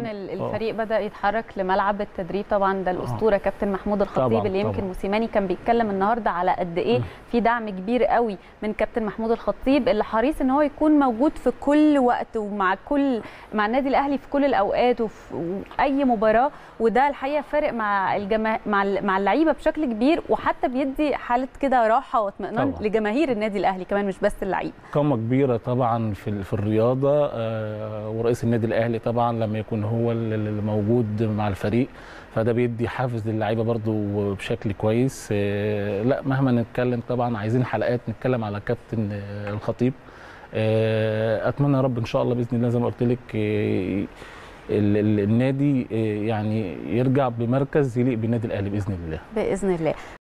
ال- آه. الفريق بدا يتحرك لملعب التدريب طبعا ده الاسطوره كابتن محمود الخطيب طبعاً، اللي يمكن طبعاً. موسيماني كان بيتكلم النهارده على قد ايه مم. في دعم كبير قوي من كابتن محمود الخطيب اللي حريص ان هو يكون موجود في كل وقت ومع كل مع النادي الاهلي في كل الاوقات وفي اي مباراه وده الحقيقه فارق مع الجما... مع ال- مع اللعيبه بشكل كبير وحتى بيدي حاله كده راحه واطمئنان طبعاً. لجماهير النادي الاهلي كمان مش بس اللعيبه قامة كبيرة طبعا في ال- في الرياضة آه، ورئيس النادي الأهلي طبعا لما يكون هو ال- ال- الموجود مع الفريق فده بيدي حافز للعيبة برضو بشكل كويس آه، لا مهما نتكلم طبعا عايزين حلقات نتكلم على كابتن آه، الخطيب آه، أتمنى يا رب إن شاء الله بإذن الله زي ما قلت لك آه، ال- ال- النادي آه، يعني يرجع بمركز يليق بالنادي الأهلي بإذن الله باذن الله